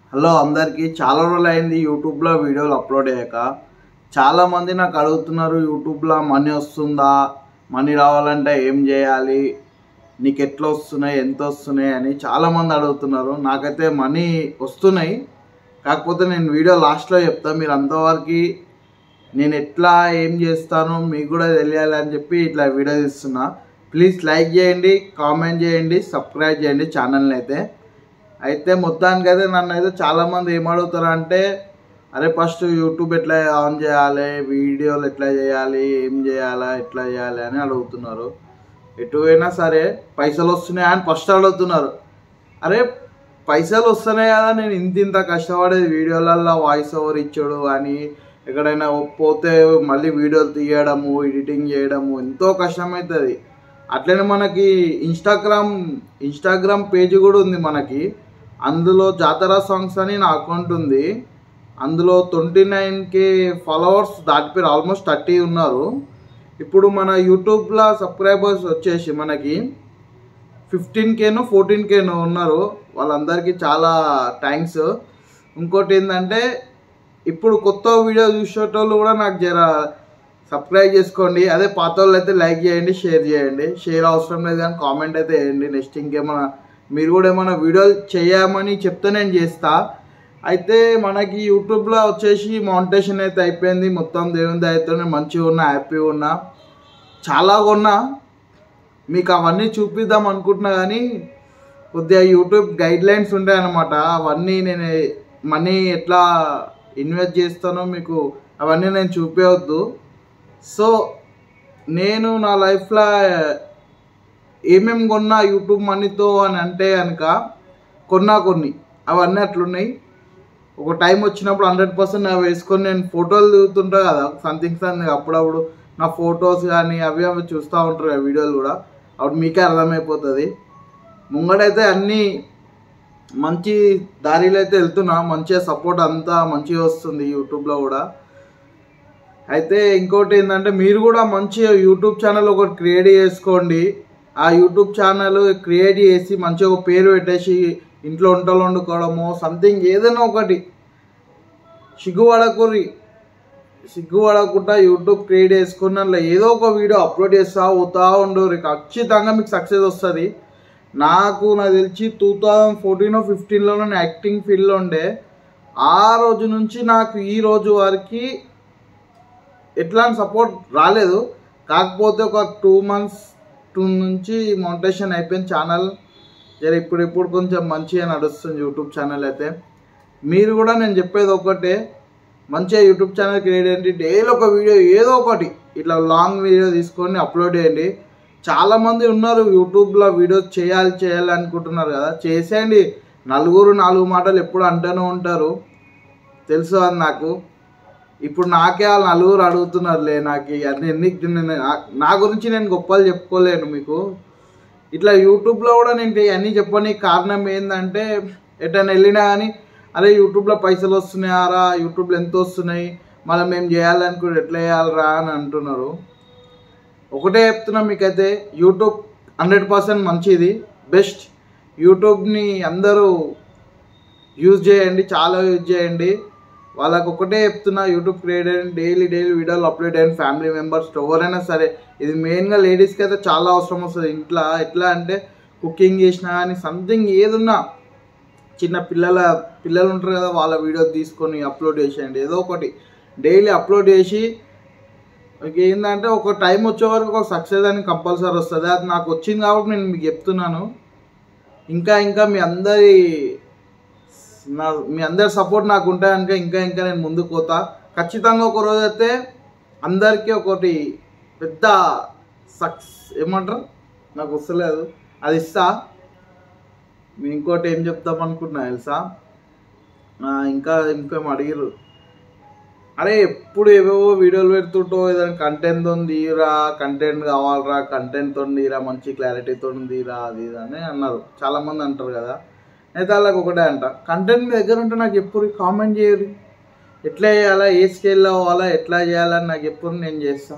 hello అందరికీ చాలా రోజులు అయింది యూట్యూబ్లో వీడియోలు అప్లోడ్ అయ్యాక చాలామంది నాకు అడుగుతున్నారు యూట్యూబ్లో మనీ వస్తుందా మనీ రావాలంటే ఏం చేయాలి నీకు ఎట్లా వస్తున్నాయి ఎంత వస్తున్నాయి అని చాలామంది అడుగుతున్నారు నాకైతే మనీ వస్తున్నాయి కాకపోతే నేను వీడియో లాస్ట్లో చెప్తాను మీరు అంతవరకు నేను ఎట్లా ఏం చేస్తానో మీకు కూడా తెలియాలి అని చెప్పి ఇట్లా వీడియో తీస్తున్నా ప్లీజ్ లైక్ చేయండి కామెంట్ చేయండి సబ్స్క్రైబ్ చేయండి ఛానల్ని అయితే అయితే మొత్తానికి అయితే నన్ను అయితే చాలామంది ఏం అడుగుతారు అంటే అరే ఫస్ట్ యూట్యూబ్ ఎట్లా ఆన్ చేయాలి వీడియోలు ఎట్లా చేయాలి ఏం చేయాలా ఎట్లా చేయాలి అని అడుగుతున్నారు ఎటు అయినా సరే పైసలు వస్తున్నాయా అని ఫస్ట్ అడుగుతున్నారు అరే పైసలు వస్తున్నాయి కదా నేను ఇంత ఇంత కష్టపడేది వీడియోలలో వాయిస్ ఓవర్ ఇచ్చాడు కానీ ఎక్కడైనా పోతే మళ్ళీ వీడియోలు తీయడము ఎడిటింగ్ చేయడము ఎంతో కష్టమవుతుంది అట్లనే మనకి ఇన్స్టాగ్రామ్ ఇన్స్టాగ్రామ్ పేజ్ కూడా ఉంది మనకి అందులో జాతర సాంగ్స్ అని నా అకౌంట్ ఉంది అందులో ట్వంటీ నైన్ కే ఫాలోవర్స్ దాటిపోయారు ఆల్మోస్ట్ థర్టీ ఉన్నారు ఇప్పుడు మన యూట్యూబ్లో సబ్స్క్రైబర్స్ వచ్చేసి మనకి ఫిఫ్టీన్ కేను ఫోర్టీన్ కేను ఉన్నారు వాళ్ళందరికీ చాలా థ్యాంక్స్ ఇంకోటి ఏంటంటే ఇప్పుడు కొత్త వీడియో చూసేటోళ్ళు కూడా నాకు జర సబ్స్క్రైబ్ చేసుకోండి అదే పాత వాళ్ళు అయితే లైక్ చేయండి షేర్ చేయండి షేర్ అవసరం లేదు కానీ కామెంట్ అయితే వేయండి నెక్స్ట్ ఇంకేమైనా మీరు కూడా ఏమైనా వీడియోలు చేయమని చెప్తే నేను చేస్తా అయితే మనకి యూట్యూబ్లో వచ్చేసి మౌంటేషన్ అయితే అయిపోయింది మొత్తం దేవుని దయతోనే మంచిగా ఉన్నా హ్యాపీగా ఉన్నా చాలా కొన్నా మీకు అవన్నీ చూపిద్దాం అనుకుంటున్నా కానీ కొద్దిగా యూట్యూబ్ గైడ్ లైన్స్ ఉంటాయి అన్నమాట అవన్నీ నేను మనీ ఎట్లా ఇన్వెస్ట్ చేస్తానో మీకు అవన్నీ నేను చూపించవద్దు సో నేను నా లైఫ్లో ఏమేమి కొన్నా యూట్యూబ్ మనీతో అని అంటే కనుక కొన్నా కొన్ని అవన్నీ అట్లున్నాయి ఒక టైం వచ్చినప్పుడు హండ్రెడ్ పర్సెంట్ అవి వేసుకొని నేను ఫోటోలు దిగుతుంటా కదా సంథింగ్ సంథింగ్ అప్పుడప్పుడు నా ఫొటోస్ కానీ అవి అవి చూస్తూ ఉంటారు ఆ వీడియోలు కూడా అప్పుడు మీకే అర్థమైపోతుంది ముంగడైతే అన్నీ మంచి దారిలో అయితే వెళ్తున్నా మంచిగా సపోర్ట్ అంతా మంచిగా వస్తుంది యూట్యూబ్లో కూడా అయితే ఇంకోటి ఏంటంటే మీరు కూడా మంచిగా యూట్యూబ్ ఛానల్ ఒకటి క్రియేట్ చేసుకోండి ఆ యూట్యూబ్ ఛానల్ క్రియేట్ చేసి మంచిగా ఒక పేరు పెట్టేసి ఇంట్లో వంటలు వండుకోవడము సంథింగ్ ఏదైనా ఒకటి సిగ్గుపడకూరి సిగ్గుపడకుండా యూట్యూబ్ క్రియేట్ చేసుకుని అందులో ఏదో ఒక వీడియో అప్లోడ్ చేస్తా పోతా ఉండు ఖచ్చితంగా మీకు సక్సెస్ వస్తుంది నాకు నాకు తెలిసి టూ థౌజండ్ ఫోర్టీన్ ఫిఫ్టీన్లో నేను యాక్టింగ్ ఫీల్డ్లో ఉండే ఆ రోజు నుంచి నాకు ఈ రోజు వరకు ఎట్లాంటి సపోర్ట్ రాలేదు కాకపోతే ఒక టూ మంత్స్ టూ నుంచి మౌంటేషన్ అయిపోయింది ఛానల్ జర ఇప్పుడు ఇప్పుడు కొంచెం మంచిగా నడుస్తుంది యూట్యూబ్ ఛానల్ అయితే మీరు కూడా నేను చెప్పేది ఒకటే మంచిగా యూట్యూబ్ ఛానల్ క్రియేట్ చేయండి డైలీ ఒక వీడియో ఏదో ఒకటి ఇట్లా లాంగ్ వీడియో తీసుకొని అప్లోడ్ చేయండి చాలామంది ఉన్నారు యూట్యూబ్లో వీడియోస్ చేయాలి చేయాలి అనుకుంటున్నారు కదా చేసేయండి నలుగురు నాలుగు మాటలు ఎప్పుడు అంటూనే ఉంటారు తెలుసు అది నాకు ఇప్పుడు నాకే వాళ్ళు నలుగురు అడుగుతున్నారులే నాకు అన్ని ఎన్ని నా గురించి నేను గొప్పలు చెప్పుకోలేను మీకు ఇట్లా యూట్యూబ్లో కూడా నేను అన్నీ చెప్పడానికి కారణం ఏంటంటే ఎటైనా వెళ్ళినా కానీ అరే యూట్యూబ్లో పైసలు వస్తున్నాయారా యూట్యూబ్లో ఎంత వస్తున్నాయి మళ్ళీ మేము చేయాలనుకుంటే ఎట్లా చేయాలరా అని అంటున్నారు ఒకటే చెప్తున్నా మీకైతే యూట్యూబ్ హండ్రెడ్ పర్సెంట్ మంచిది బెస్ట్ యూట్యూబ్ని అందరూ యూజ్ చేయండి చాలా యూజ్ చేయండి వాళ్ళకు ఒకటే చెప్తున్నా యూట్యూబ్ క్రియేట్ అయ్యండి డైలీ డైలీ వీడియోలు అప్లోడ్ అయ్యండి ఫ్యామిలీ మెంబర్స్ ఎవరైనా సరే ఇది మెయిన్గా లేడీస్కి అయితే చాలా అవసరం వస్తుంది ఇంట్లో ఎట్లా అంటే కుకింగ్ చేసినా కానీ సంథింగ్ ఏదున్నా చిన్న పిల్లల పిల్లలు ఉంటారు కదా వాళ్ళ వీడియో తీసుకొని అప్లోడ్ చేసేయండి ఏదో ఒకటి డైలీ అప్లోడ్ చేసి ఏంటంటే ఒక టైం వచ్చే వరకు ఒక సక్సెస్ అని కంపల్సరీ వస్తుంది అది నాకు వచ్చింది కాబట్టి నేను మీకు చెప్తున్నాను ఇంకా ఇంకా మీ అందరి నా మీ అందరి సపోర్ట్ నాకు ఉంటాయనుక ఇంకా ఇంకా నేను ముందుకు పోతా ఖచ్చితంగా ఒక రోజు అయితే అందరికీ ఒకటి పెద్ద సక్స్ ఏమంటారు నాకు వస్తలేదు అది ఇస్తా మీ ఇంకోటి ఏం చెప్తాం అనుకుంటున్నా తెలుసా ఇంకా ఇంకేం అడిగిరు అరే ఎప్పుడు ఏవేవో వీడియోలు పెడుతుంటో ఏదైనా కంటెంట్తో తీరా కంటెంట్ కావాలరా కంటెంట్తో తీరా మంచి క్లారిటీతో తీరా అది ఇది అని అన్నారు చాలామంది అంటారు కదా అయితే వాళ్ళకి ఒకటే అంట కంటెంట్ మీ దగ్గర ఉంటే నాకు ఎప్పుడు కామెంట్ చేయరు ఎట్లా చేయాలా ఏ స్కేల్లో అవ్వాలా ఎట్లా చేయాలని నాకు ఎప్పుడు నేను చేస్తా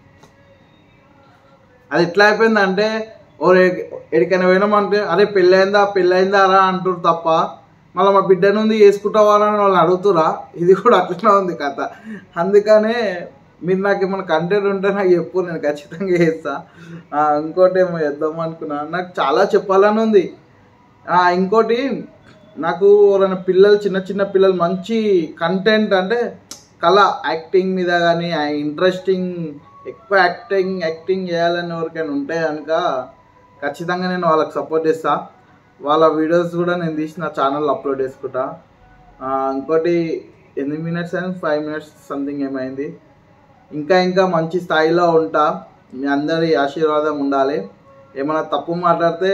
అది ఎట్లా అయిపోయిందంటే ఓ ఎడికైనా పోయినామంటే అరే పెళ్ళైందా పెళ్ళైందా రా అంటారు తప్ప మళ్ళీ మా బిడ్డ నుండి వేసుకుంటావా అని వాళ్ళు అడుగుతురా ఇది కూడా అట్లనే ఉంది కథ అందుకనే మీరు నాకు ఏమైనా కంటెంట్ ఉంటే నాకు చెప్పు నేను ఖచ్చితంగా చేస్తా ఆ, ఇంకోటి ఏమో చేద్దాం అనుకున్నా నాకు చాలా చెప్పాలని ఉంది ఆ, ఇంకోటి నాకు ఎవరైనా పిల్లలు చిన్న చిన్న పిల్లలు మంచి కంటెంట్ అంటే కళ యాక్టింగ్ మీద కానీ ఇంట్రెస్టింగ్ ఎక్కువ యాక్టింగ్ యాక్టింగ్ చేయాలని ఎవరికైనా ఉంటే కనుక ఖచ్చితంగా నేను వాళ్ళకి సపోర్ట్ చేస్తా వాళ్ళ వీడియోస్ కూడా నేను తీసి నా ఛానల్లో అప్లోడ్ చేసుకుంటా ఆ, ఇంకోటి ఎన్ని minutes and five minutes something ఏమైంది ఇంకా ఇంకా మంచి స్థాయిలో ఉంటా మీ అందరి ఆశీర్వాదం ఉండాలి ఏమైనా తప్పు మాట్లాడితే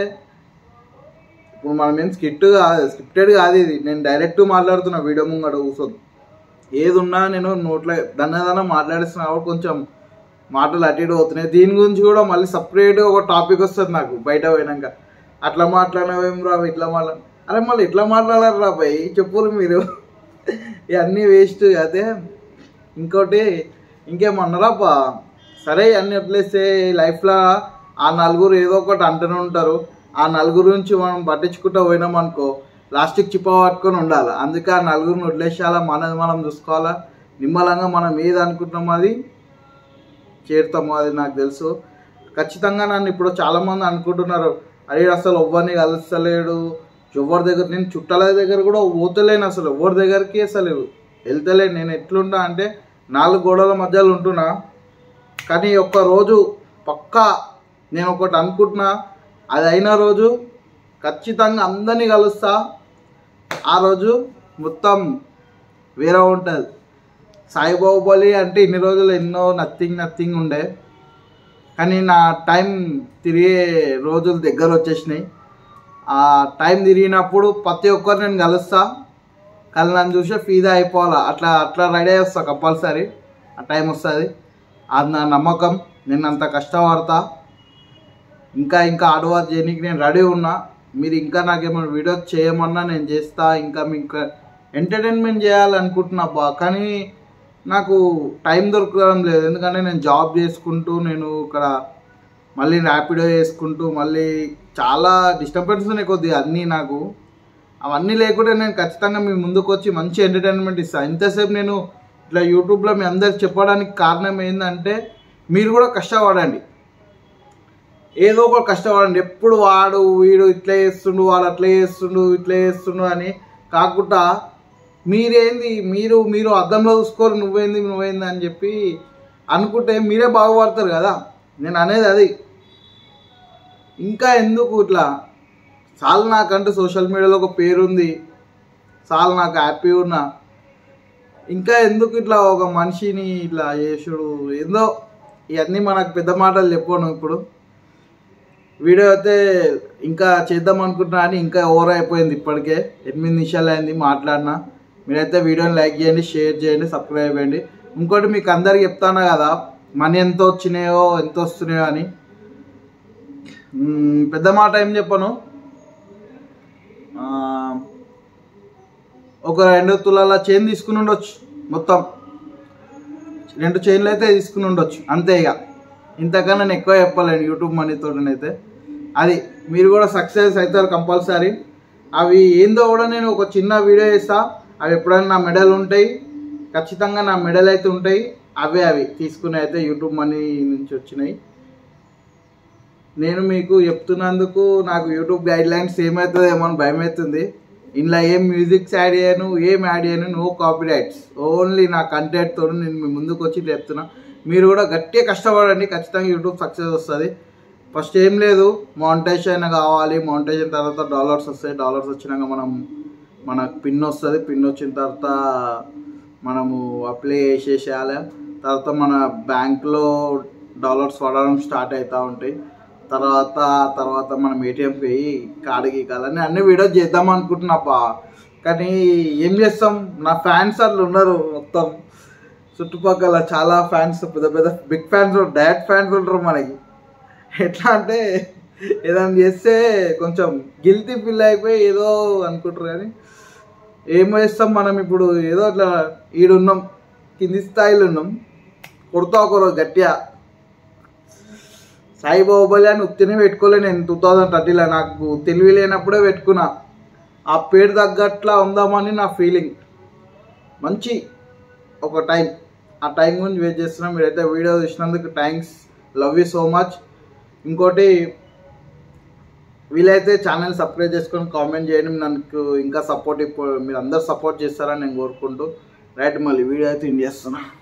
ఇప్పుడు మనం ఏం స్కిట్ కాదు స్క్రిప్టెడ్ కాదు ఇది నేను డైరెక్ట్ మాట్లాడుతున్నా వీడియో ముంగట కూర్చొని ఏది ఉన్నా నేను నోట్లో దన్నదన్న మాట్లాడిస్తున్నా కాబట్టి కొంచెం మాటలు అటు ఇటు అవుతున్నాయి దీని గురించి కూడా మళ్ళీ సపరేట్గా ఒక టాపిక్ వస్తుంది నాకు బయట పోయినాక అట్లా మాట్లాడినవేం రా ఇట్లా మాట్లా అరే మళ్ళీ ఇట్లా మాట్లాడారు రా భయ్ చెప్పురు మీరు ఇవన్నీ వేస్ట్ అదే ఇంకోటి ఇంకేమన్నారాపా సరే అన్ని వదిలేస్తే లైఫ్లో ఆ నలుగురు ఏదో ఒకటి అంటూనే ఉంటారు ఆ నలుగురు నుంచి మనం పట్టించుకుంటూ పోయినాం అనుకో లాస్ట్కి చిప్ప పట్టుకొని ఉండాలి అందుకే ఆ నలుగురిని వదిలేసేయాలా మనది మనం చూసుకోవాలా నిమ్మలంగా మనం ఏది అనుకుంటున్నామో అది చేరుతాము అది నాకు తెలుసు ఖచ్చితంగా నన్ను ఇప్పుడు చాలామంది అనుకుంటున్నారు అరే అసలు ఎవ్వరిని కలుస్తలేడు ఎవరి దగ్గర నేను చుట్టాల దగ్గర కూడా పోతలేను అసలు ఎవరి దగ్గరికి అసలు వెళ్తలేను నేను ఎట్లుంటా అంటే నాలుగు గోడల మధ్యలో ఉంటున్నా కానీ ఒక్క రోజు పక్కా నేను ఒకటి అనుకుంటున్నా అది అయిన రోజు ఖచ్చితంగా అందరినీ కలుస్తా ఆ రోజు మొత్తం వేరే ఉంటుంది సాయిబాహుబలి అంటే ఇన్ని రోజులు ఎన్నో నథింగ్ నథింగ్ ఉండే కానీ నా టైం తిరిగే రోజులు దగ్గర వచ్చేసినాయి ఆ టైం తిరిగినప్పుడు ప్రతి ఒక్కరు నేను కలుస్తా కళ్ళు నన్ను చూసే ఫీదా అయిపోవాలా అట్లా అట్లా రెడీ అయ్యి వస్తా కంపల్సరీ ఆ టైం వస్తుంది అది నా నమ్మకం నేను అంత కష్టపడతా ఇంకా ఇంకా హార్డ్ వర్క్ చేయడానికి నేను రెడీ ఉన్నా మీరు ఇంకా నాకేమైనా వీడియో చేయమన్నా నేను చేస్తా ఇంకా మీకు ఎంటర్టైన్మెంట్ చేయాలనుకుంటున్నా బా కానీ నాకు టైం దొరకడం లేదు ఎందుకంటే నేను జాబ్ చేసుకుంటూ నేను ఇక్కడ మళ్ళీ ర్యాపిడో చేసుకుంటూ మళ్ళీ చాలా డిస్టర్బెన్స్ ఉన్నాయి కొద్దిగా అన్నీ నాకు అవన్నీ లేకుండా నేను ఖచ్చితంగా మీ ముందుకు వచ్చి మంచి ఎంటర్టైన్మెంట్ ఇస్తాను ఇంతసేపు నేను ఇట్లా యూట్యూబ్లో మీ అందరికి చెప్పడానికి కారణం ఏంటంటే మీరు కూడా కష్టపడండి ఏదో ఒక కష్టపడండి ఎప్పుడు వాడు వీడు ఇట్లా చేస్తుండు వాడు అట్లా చేస్తుండు ఇట్లా చేస్తుండు అని కాకుండా మీరేంది మీరు మీరు అద్దంలో చూసుకోరు నువ్వేంది నువ్వేంది అని చెప్పి అనుకుంటే మీరే బాగుపడతారు కదా నేను అనేది అది ఇంకా ఎందుకు ఇట్లా చాలు నాకంటూ సోషల్ మీడియాలో ఒక పేరుంది చాలు నాకు హ్యాపీ ఉన్నా ఇంకా ఎందుకు ఇట్లా ఒక మనిషిని ఇట్లా చేసుడు ఏందో ఇవన్నీ మనకు పెద్ద మాటలు చెప్పను ఇప్పుడు వీడియో అయితే ఇంకా చేద్దాం అనుకుంటున్నా అని ఇంకా ఓవర్ అయిపోయింది ఇప్పటికే ఎనిమిది నిమిషాలు అయింది మాట్లాడినా మీరైతే వీడియోని లైక్ చేయండి షేర్ చేయండి సబ్స్క్రైబ్ చేయండి ఇంకోటి మీకు అందరికి చెప్తాను కదా మనీ ఎంత వచ్చినాయో ఎంత వస్తున్నాయో అని మ్మ్, పెద్ద మాట ఏం చెప్పను ఆ, ఒక రెండు తులాల చైన్ తీసుకుని ఉండొచ్చు మొత్తం రెండు చైన్లు అయితే తీసుకుని ఉండొచ్చు అంతే ఇక ఇంతకన్నా నేను ఎక్కువ చెప్పలేను యూట్యూబ్ మనీతోటనైతే అది మీరు కూడా సక్సెస్ అవుతారు కంపల్సరీ అవి ఏందో కూడా నేను ఒక చిన్న వీడియో చేస్తా అవి ఎప్పుడైనా నా మెడల్ ఉంటాయి ఖచ్చితంగా నా మెడల్ అయితే ఉంటాయి అవే అవి తీసుకుని అయితే యూట్యూబ్ మనీ నుంచి వచ్చినాయి నేను మీకు చెప్తున్నందుకు నాకు యూట్యూబ్ గైడ్ లైన్స్ ఏమవుతుందో ఏమో అని భయం అవుతుంది ఇందులో ఏం మ్యూజిక్స్ యాడ్ చేయను ఏం యాడ్ చేయను నో కాపీ రైట్స్ ఓన్లీ నా కంటెంట్తో నేను మీ ముందుకు వచ్చి చెప్తున్నా మీరు కూడా గట్టిగా కష్టపడండి ఖచ్చితంగా యూట్యూబ్ సక్సెస్ వస్తుంది ఫస్ట్ ఏం లేదు మౌంటేషన్ కావాలి మౌంటేషన్ తర్వాత డాలర్స్ వస్తాయి డాలర్స్ వచ్చినాక మనం మనకు పిన్ వస్తుంది పిన్ వచ్చిన తర్వాత మనము అప్లై చేసేసేయాలి తర్వాత మన బ్యాంక్లో డాలర్స్ పడడం స్టార్ట్ అవుతూ ఉంటాయి తర్వాత తర్వాత మనం ఏటీఎంకి పోయి కార్డు గీకాలని అన్ని వీడియోస్ చేద్దాం అనుకుంటున్నాపా కానీ ఏం చేస్తాం నా ఫ్యాన్స్ అట్లా ఉన్నారు మొత్తం చుట్టుపక్కల చాలా ఫ్యాన్స్ పెద్ద పెద్ద బిగ్ ఫ్యాన్స్ డైరెక్ట్ ఫ్యాన్స్ ఉంటారు మనకి ఎట్లా అంటే ఏదైనా చేస్తే కొంచెం గిల్టీ ఫీల్ అయిపోయి ఏదో అనుకుంటారు కానీ ఏం చేస్తాం మనం ఇప్పుడు ఏదో అట్లా ఈడున్నాం కింది స్థాయిలో ఉన్నాం కొడుతా ఒకరోజు గట్టిగా సాయి బాహుబలి అని ఉత్తినే పెట్టుకోలే నేను టూ థౌజండ్ థర్టీలో నాకు తెలివి లేనప్పుడే పెట్టుకున్నా ఆ పేరు తగ్గట్లా ఉందామని నా ఫీలింగ్ మంచి ఒక టైం ఆ టైం గురించి వెయిట్ చేస్తున్నాం మీరైతే వీడియో చూసినందుకు thanks love you so much ఇంకోటి వీలైతే ఛానల్ సబ్స్క్రైబ్ చేసుకొని కామెంట్ చేయండి నాకు ఇంకా సపోర్ట్ ఇప్పుడు మీరు అందరు సపోర్ట్ చేస్తారని నేను కోరుకుంటూ రైట్ మళ్ళీ వీడియో అయితే ఇన్ చేస్తున్నా